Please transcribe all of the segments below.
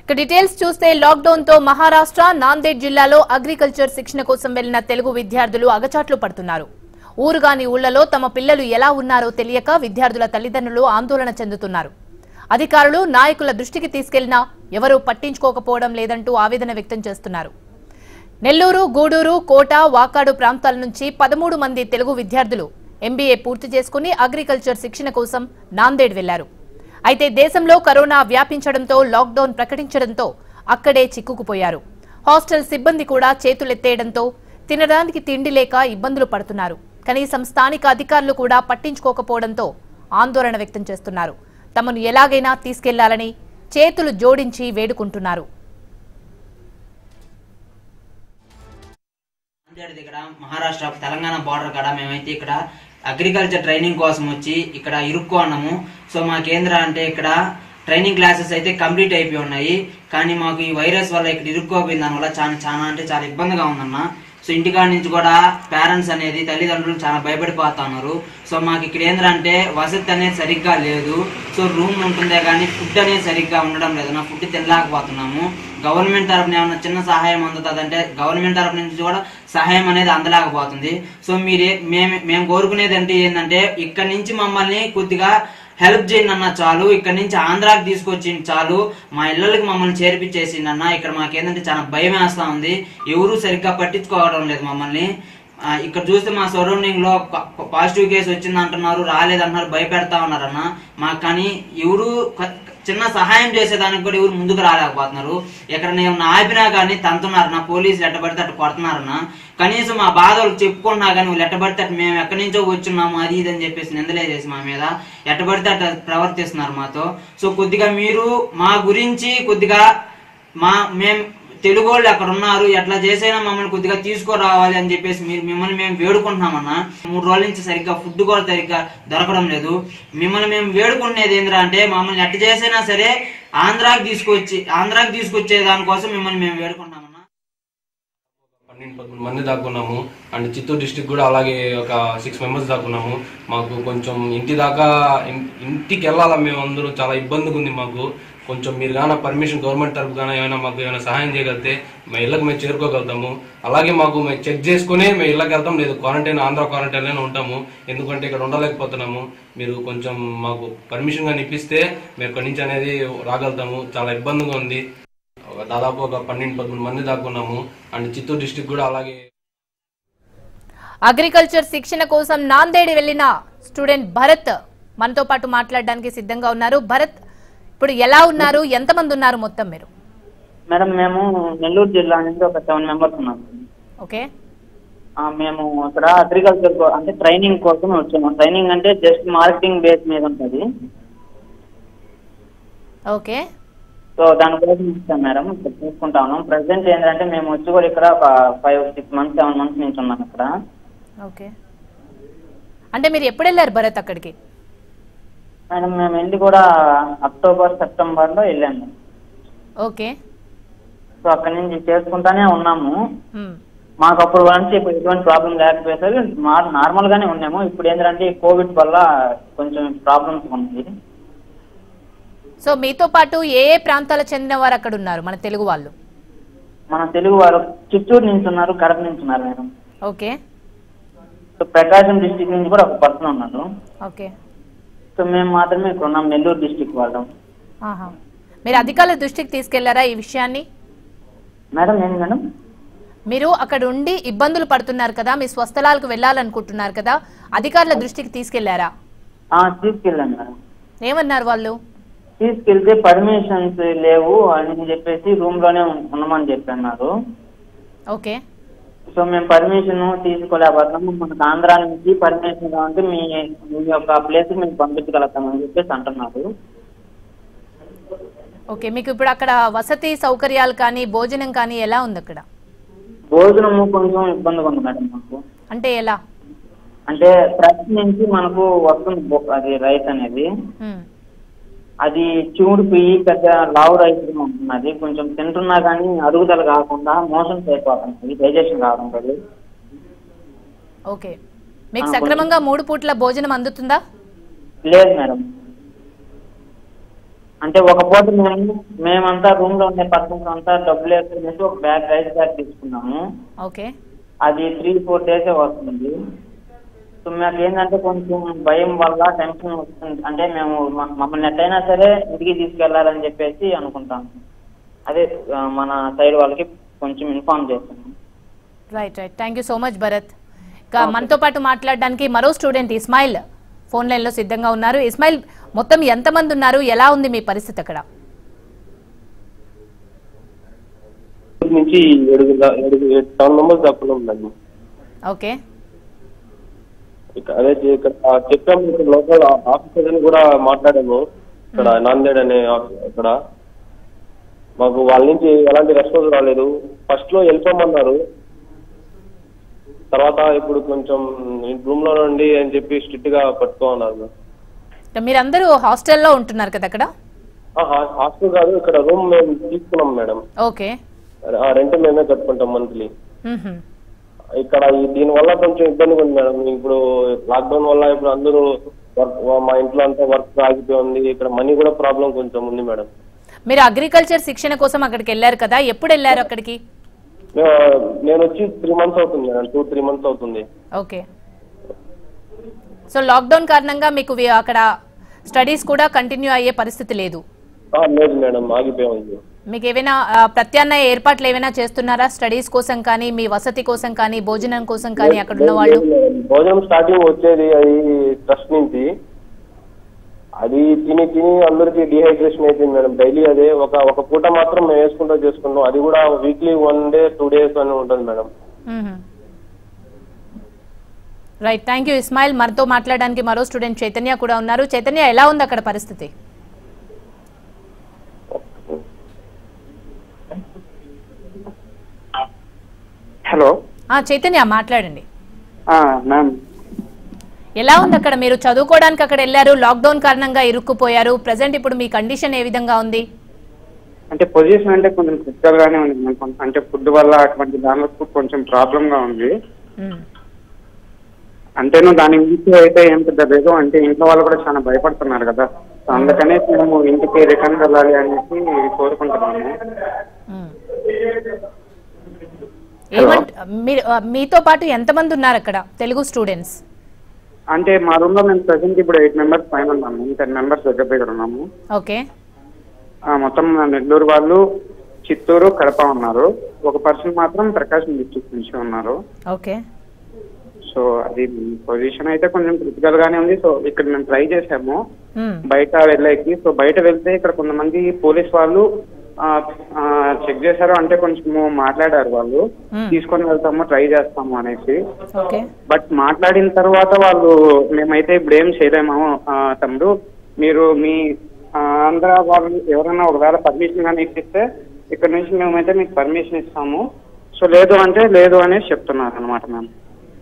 ఇక డీటెయిల్స్ చూస్తే లాక్డౌన్ తో మహారాష్ట్ర నాందేడ్ జిల్లాలో అగ్రికల్చర్ శిక్షణ కోసం వెళ్లిన తెలుగు విద్యార్థులు అగచాట్లు పడుతున్నారు ఊరుగాని ఊళ్లలో తమ పిల్లలు ఎలా ఉన్నారో తెలియక విద్యార్థుల తల్లిదండ్రులు ఆందోళన చెందుతున్నారు అధికారులు నాయకుల దృష్టికి తీసుకెళ్లినా ఎవరూ పట్టించుకోకపోవడం లేదంటూ ఆవేదన వ్యక్తం చేస్తున్నారు నెల్లూరు గూడూరు కోట వాకాడు ప్రాంతాల నుంచి పదమూడు మంది తెలుగు విద్యార్థులు ఎంబీఏ పూర్తి చేసుకుని అగ్రికల్చర్ శిక్షణ కోసం నాందేడ్ వెళ్లారు అయితే దేశంలో కరోనా వ్యాపించడంతో లాక్డౌన్ ప్రకటించడంతో అక్కడే చిక్కుకుపోయారు హాస్టల్ సిబ్బంది కూడా చేతులెత్తేయడంతో తినడానికి తిండి లేక ఇబ్బందులు పడుతున్నారు కనీసం స్థానిక అధికారులు కూడా పట్టించుకోకపోవడంతో ఆందోళన వ్యక్తం చేస్తున్నారు తమను ఎలాగైనా తీసుకెళ్లాలని చేతులు జోడించి వేడుకుంటున్నారు నాందేడ్ దగ్గర మహారాష్ట్ర తెలంగాణ బార్డర్ కాడ మేమైతే ఇక్కడ అగ్రికల్చర్ ట్రైనింగ్ కోసం వచ్చి ఇక్కడ ఇరుక్కున్నాము సో మా కేంద్ర అంటే ఇక్కడ ట్రైనింగ్ క్లాసెస్ అయితే కంప్లీట్ అయిపోయి ఉన్నాయి కానీ మాకు ఈ వైరస్ వల్ల ఇక్కడ ఇరుక్కోపోయిన దానివల్ల చాలా చాలా అంటే చాలా ఇబ్బందిగా ఉందన్న సో ఇంటికాడ నుంచి కూడా పేరెంట్స్ అనేది తల్లిదండ్రులు చాలా భయపడిపోతా ఉన్నారు సో మాకు ఇక్కడ ఏంటంటే వసతి అనేది సరిగ్గా లేదు సో రూమ్ ఉంటుందే కానీ ఫుడ్ అనేది సరిగ్గా ఉండడం లేదు నా ఫుడ్ తినలేకపోతున్నాము గవర్నమెంట్ తరపున ఏమైనా చిన్న సహాయం అందుతుందంటే గవర్నమెంట్ తరపు నుంచి కూడా సహాయం అనేది అందలేకపోతుంది సో మీరే మేము మేము కోరుకునేది అంటే ఏంటంటే ఇక్కడ నుంచి మమ్మల్ని కొద్దిగా హెల్ప్ చేయండి అన్న చాలు ఇక్కడ నుంచి ఆంధ్రాకి తీసుకొచ్చి చాలు మా ఇళ్ళకి మమ్మల్ని చేర్పించేసింది అన్న ఇక్కడ మాకేంటంటే చాలా భయం వేస్తా ఉంది ఎవరు సరిగ్గా పట్టించుకోవడం లేదు మమ్మల్ని ఆ, ఇక్కడ చూస్తే మా సరౌండింగ్ లో పాజిటివ్ కేసు వచ్చింది అంటున్నారు రాలేదంటున్నారు భయపెడతా ఉన్నారన్న మాకు కానీ ఎవరు క- చిన్న సహాయం చేసేదానికి కూడా ఎవరు ముందుకు రాలేకపోతున్నారు ఎక్కడ నేను ఆపినా కానీ తంతున్నారు నా పోలీసులు ఎట్టబడితే అట్టు కొడుతున్నారన్న కనీసం మా బాధలు చెప్పుకున్నా కానీ వాళ్ళు ఎట్టబడితే అట్టు మేము ఎక్కడి నుంచో వచ్చున్నాము అది ఇది అని చెప్పేసి నిందలేసేసి మా మీద ఎట్టబడితే అట్ట ప్రవర్తిస్తున్నారు మాతో సో కొద్దిగా మీరు మా గురించి కొద్దిగా మా మేము తెలుగు వాళ్ళు అక్కడ ఉన్నారు ఎట్లా చేసైనా మమ్మల్ని కొద్దిగా తీసుకురావాలి అని చెప్పేసి మీరు మిమ్మల్ని మేము వేడుకుంటున్నామన్నా మూడు రోజుల నుంచి సరిగ్గా ఫుడ్ కూడా సరిగ్గా దొరకడం లేదు మిమ్మల్ని మేము వేడుకునేది ఏంద్రా అంటే మమ్మల్ని ఎట్ట చేసైనా సరే ఆంధ్రాకి తీసుకొచ్చి ఆంధ్రాకి తీసుకొచ్చే దానికోసం మిమ్మల్ని మేము వేడుకుంటున్నామన్నా పన్నెండు పదమూడు మంది దాక్కున్నాము అండ్ చిత్తూరు డిస్టిక్ కూడా అలాగే ఒక సిక్స్ మెంబర్స్ దాక్కున్నాము మాకు కొంచెం ఇంటి దాకా ఇన్- ఇంటికి వెళ్ళాలా మేము అందరూ చాలా ఇబ్బందిగా ఉంది మాకు కొంచెం మీరు కానీ పర్మిషన్ గవర్నమెంట్ తరపు కానీ ఏమైనా మాకు ఏమైనా సహాయం చేయగలిగితే మా ఇళ్ళకి మేము చేరుకోగలుగుతాము అలాగే మాకు మేము చెక్ చేసుకుని మేము ఇళ్ళకి వెళ్తాం లేదు క్వారంటైన్ ఆంధ్ర క్వారంటైన్లోనే ఉంటాము ఎందుకంటే ఇక్కడ ఉండలేకపోతున్నాము మీరు కొంచెం మాకు పర్మిషన్ కానీ ఇప్పిస్తే మేము ఇక్కడి నుంచి అనేది రాగలుగుతాము చాలా ఇబ్బందిగా ఉంది ఒక దాదాపు ఒక పన్నెండు పదమూడు మంది దాకా ఉన్నాము అండ్ చిత్తూరు డిస్టిక్ కూడా అలాగే అగ్రికల్చర్ శిక్షణ కోసం నాందేడ్ వెళ్లిన స్టూడెంట్ భరత్ మనతో పాటు మాట్లాడడానికి సిద్ధంగా ఉన్నారు భరత్ ఇప్పుడు ఎలా ఉన్నారు ఎంతమంది ఉన్నారు మొత్తం మీరు మేడం మేము నెల్లూరు జిల్లా నుంచి ఒక సెవెన్ మెంబర్స్ ఉన్నాం ఓకే ఆ, మేము ఇక్కడ అగ్రికల్చర్ కో- అంటే ట్రైనింగ్ కోసం వచ్చాము ట్రైనింగ్ అంటే జస్ట్ మార్కెటింగ్ బేస్ మీద ఉంటుంది ఓకే సో దానికోసం ఇస్తాం మేడం ఇక్కడ చూసుకుంటా ఉన్నాం ప్రజెంట్ ఏంటంటే మేము వచ్చి కూడా ఇక్కడ ఒక five six months seven months నుంచి ఉన్నాం ఇక్కడ ఓకే అంటే మీరు ఎప్పుడు వెళ్ళారు భరత్ అక్కడికి మేడం మేము వెళ్ళి కూడా అక్టోబర్ సెప్టెంబర్లో వెళ్ళాము ఓకే సో అక్కడి నుంచి చేసుకుంటానే ఉన్నాము మ్మ్. మాకు అప్పుడు నుంచి ఇప్పుడు ఎటువంటి ప్రాబ్లం లేకపోయేసరికి నార్మల్ గానే ఉన్నాము ఇప్పుడు ఏంటంటే ఈ కోవిడ్ వల్ల కొంచెం ప్రాబ్లమ్స్ ఉంది సో మీతో పాటు ఏ ఏ ప్రాంతాలకు చెందిన వారు అక్కడ ఉన్నారు మన తెలుగు వాళ్ళు మన తెలుగు వారు చిత్తూరు నుంచి ఉన్నారు కడప నుంచి ఉన్నారు madam okay so Prakasam district నుంచి కూడా ఒక పర్సన్ ఉన్నారు ఓకే సో మేము మాత్రమే ఇక్కడ ఉన్నాం నెల్లూరు డిస్టిక్ వాళ్ళం ఆహా మీరు అధికారుల దృష్టికి తీసుకెళ్లారా ఈ విషయాన్ని మేడం ఏంటి మేడం మీరు అక్కడ ఉండి ఇబ్బందులు పడుతున్నారు కదా మీ స్వస్థలాలకు వెళ్ళాలనుకుంటున్నారు కదా అధికారుల దృష్టికి తీసుకెళ్లారా ఆ, తీసుకెళ్ళాను మేడం ఏమన్నారు వాళ్ళు తీసుకెళ్తే పర్మిషన్స్ లేవు అని చెప్పేసి రూమ్ లోనే ఉన్- ఉండమని చెప్పన్నారు ఓకే సో మేము పర్మిషన్ తీసుకోలేకపోతున్నాము మనకు ఆంధ్రా నుంచి పర్మిషన్ కావాలంటే మీ మీ యొక్క ప్లేస్ మేము పంపించగలుగుతామని చెప్పేసి అంటున్నారు ఓకే మీకు ఇప్పుడు అక్కడ వసతి సౌకర్యాలు కానీ భోజనం కానీ ఎలా ఉంది అక్కడ భోజనము కొంచెం ఇబ్బందిగా ఉంది మేడం మాకు అంటే ఎలా అంటే ట్రస్ట్ నుంచి మనకు వస్తుంది బో- అది రైస్ అనేది మ్మ్. అది చూడు పోయి పెద్ద లావు రైస్ ఉంటున్నది కొంచెం తింటున్నా కానీ అరుగుదల కాకుండా మోషన్స్ అయిపోతుంది డైజెషన్ కావడం లేదు ఓకే మీకు ఆ, సక్రమంగా మూడు పూట్ల భోజనం అందుతుందా లేదు మేడం అంటే ఒక పూట మేము మేమంతా రూమ్ లో ఉండే పర్సన్స్ అంతా డబ్బులు వేసుకునేసి ఒక బ్యాగ్ రైస్ బ్యాగ్ తీసుకున్నాము ఓకే అది త్రీ ఫోర్ డేసే వస్తుంది సో మాకు ఏంటంటే కొంచెం భయం వల్ల టెన్షన్ వస్తుంది అంటే మేము మ- మమ్మల్ని ఎట్టయినా సరే ఇంటికి తీసుకెళ్లాలని చెప్పేసి అనుకుంటాం అదే ఆ, మన సైడ్ వాళ్ళకి కొంచెం ఇన్ఫార్మ్ చేస్తాము right right thank you so much Bharat ఇంకా మనతో పాటు మాట్లాడడానికి మరో స్టూడెంట్ ఇస్మాయిల్ ఫోన్ లైన్లో సిద్ధంగా ఉన్నారు ఇస్మాయిల్ మొత్తం ఎంతమంది ఉన్నారు ఎలా ఉంది మీ పరిస్థితి అక్కడ నుంచి ఏడుగురు దా- ఏడుగు సెవెన్ మెంబర్స్ దాకా ఉందండి ఓకే ఇక అదే చే- ఇక్కడ ఆ చెప్పాము ఇక్కడ లోకల్ ఆఫీసర్ అని కూడా మాట్లాడాము ఇక్కడ నాందేడ్ అనే ఆఫీ- ఇక్కడ మాకు వాళ్ళ నుంచి ఎలాంటి రెస్పాన్స్ రాలేదు ఫస్ట్ లో వెళ్ళిపోమన్నారు తర్వాత ఇప్పుడు కొంచెం రూమ్ లో నుండి అని చెప్పి స్ట్రిక్ట్ గా పట్టుకోమన్నారు ఇంకా మీరందరూ హాస్టల్లో ఉంటున్నారు కదా అక్కడ హాస్టల్ కాదు ఇక్కడ రూమ్ మేము తీసుకున్నాం మేడం ఓకే ఆ రెంట్ మేమే కట్టుకుంటాం మంత్లీ మ్మ్హ. ఇక్కడ ఈ దీని వల్ల కొంచెం ఇబ్బందిగా ఉంది మేడం ఇప్పుడు లాక్డౌన్ వల్ల ఇప్పుడు అందరూ వర్క్ మా ఇంట్లో అంతా వర్క్ ఆగిపోయి ఉంది ఇక్కడ మనీ కూడా ప్రాబ్లం కొంచెం ఉంది మేడం మీరు అగ్రికల్చర్ శిక్షణ కోసం అక్కడికి వెళ్ళారు కదా ఎప్పుడు వెళ్ళారు అక్కడికి నే- నేను వచ్చి త్రీ మంత్స్ అవుతుంది మేడం టూ త్రీ మంత్స్ అవుతుంది ఓకే సో లాక్డౌన్ కారణంగా మీకు వి- అక్కడ స్టడీస్ కూడా కంటిన్యూ అయ్యే పరిస్థితి లేదు ఆ, లేదు మేడం ఆగిపోయి ఉంది మీకు ఏమైనా ఆ, ప్రత్యామ్నాయ ఏర్పాట్లు ఏమైనా చేస్తున్నారా స్టడీస్ కోసం కానీ మీ వసతి కోసం కానీ భోజనం కోసం కానీ అక్కడ ఉన్న వాళ్ళు లేదు మేడం. భోజనం స్టార్టింగ్ వచ్చేది అది ట్రస్ట్ నుంచి అది తిని తిని అందరికి డిహైడ్రేషన్ అయిపోయింది మేడం డైలీ అదే ఒక ఒక పూట మాత్రం మేము వేసుకుంటూ చేసుకుంటాం అది కూడా weekly one day two days అని ఉంటుంది madam right thank you Ismail మనతో మాట్లాడడానికి మరో స్టూడెంట్ చైతన్య కూడా ఉన్నారు చైతన్య ఎలా ఉంది అక్కడ పరిస్థితి హలో ఆ చైతన్య మాట్లాడండి మ్యామ్ ఎలా ఉంది అక్కడ మీరు చదువుకోవడానికి అక్కడ వెళ్ళారు లాక్డౌన్ కారణంగా ఇరుక్కుపోయారు ప్రజెంట్ ఇప్పుడు మీ కండిషన్ ఏ విధంగా ఉంది అంటే పొజిషన్ అంటే కొంచెం క్రిటికల్ గానే ఉంది మ్యామ్. కొంచెం అంటే ఫుడ్ వల్ల అటువంటి దానిలో కొంచెం ప్రాబ్లం గా ఉంది మ్మ్. అంటేను దాని గురించి అయితే ఏం పెద్ద లేదు అంటే ఇంట్లో వాళ్ళు కూడా చాలా భయపడుతున్నారు కదా సో అందుకనే మేము ఇంటికి రిటర్న్ వెళ్ళాలి అనేసి కోరుకుంటున్నాము మ్మ్. ఏమంట మీరు ఆ, మీతో పాటు ఎంతమంది ఉన్నారు అక్కడ తెలుగు స్టూడెంట్స్ అంటే మా రూమ్ లో మేము ప్రజెంట్ ఇప్పుడు ఎయిట్ మెంబర్స్ పైన ఉన్నాము టెన్ మెంబర్స్ దగ్గర దగ్గర ఉన్నాము ఓకే ఆ, మొత్తం నెల్లూరు వాళ్ళు చిత్తూరు కడప ఉన్నారు ఒక పర్సన్ మాత్రం ప్రకాశం డిస్ట్రిక్ట్ నుంచి ఉన్నారు ఓకే సో అది పొజిషన్ అయితే కొంచెం క్రిటికల్ గానే ఉంది సో ఇక్కడ మేము ట్రై చేసాము మ్మ్. బయట వెళ్ళేకి సో బయట వెళ్తే ఇక్కడ కొంతమంది పోలీస్ వాళ్ళు చెక్ చేశారు అంటే కొంచెం మాట్లాడారు వాళ్ళు Hmm. తీసుకొని వెళ్తాము ట్రై చేస్తాము అనేసి ఓకే బట్ మాట్లాడిన తర్వాత వాళ్ళు మేమైతే ఇప్పుడు ఏం చేయలేము ఆ, తమ్ముడు మీరు మీ ఆ, ఆంధ్ర వాళ్ళు ఎవరైనా ఒకవేళ పర్మిషన్ కానీ ఇప్పిస్తే ఇక్కడ నుంచి మేమైతే మీకు పర్మిషన్ ఇస్తాము సో లేదు అంటే లేదు అనేసి చెప్తున్నారు అనమాట ma'am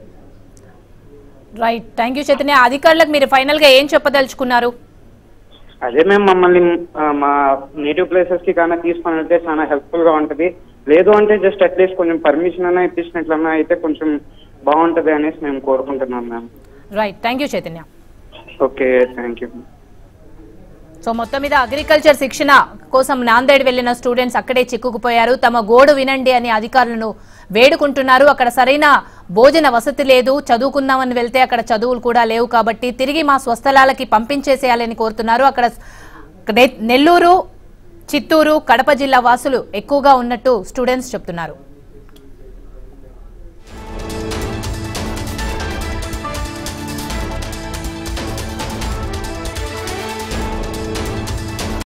right thank you Chaitanya అధికారులకు మీరు ఫైనల్ గా ఏం చెప్పదలుచుకున్నారు అదే మేము మమ్మల్ని ఆ, మా నేటివ్ ప్లేసెస్ కి కానీ తీసుకొని వెళ్తే చాలా హెల్ప్ఫుల్ గా ఉంటది లేదు అంటే జస్ట్ అట్లీస్ట్ కొంచెం పర్మిషన్ అయినా ఇప్పించినట్లన్నా అయితే కొంచెం బాగుంటది అనేసి మేము కోరుకుంటున్నాం ma'am right thank you Chaitanya okay thank you so మొత్తం మీద అగ్రికల్చర్ శిక్షణ కోసం నాందేడ్ వెళ్లిన స్టూడెంట్స్ అక్కడే చిక్కుకుపోయారు తమ గోడు వినండి అని అధికారులను వేడుకుంటున్నారు అక్కడ సరైన భోజన వసతి లేదు చదువుకుందామని వెళ్తే అక్కడ చదువులు కూడా లేవు కాబట్టి తిరిగి మా స్వస్థలాలకి పంపించేసేయాలని కోరుతున్నారు అక్కడ నె- నెల్లూరు చిత్తూరు కడప జిల్లా వాసులు ఎక్కువగా ఉన్నట్టు స్టూడెంట్స్ చెప్తున్నారు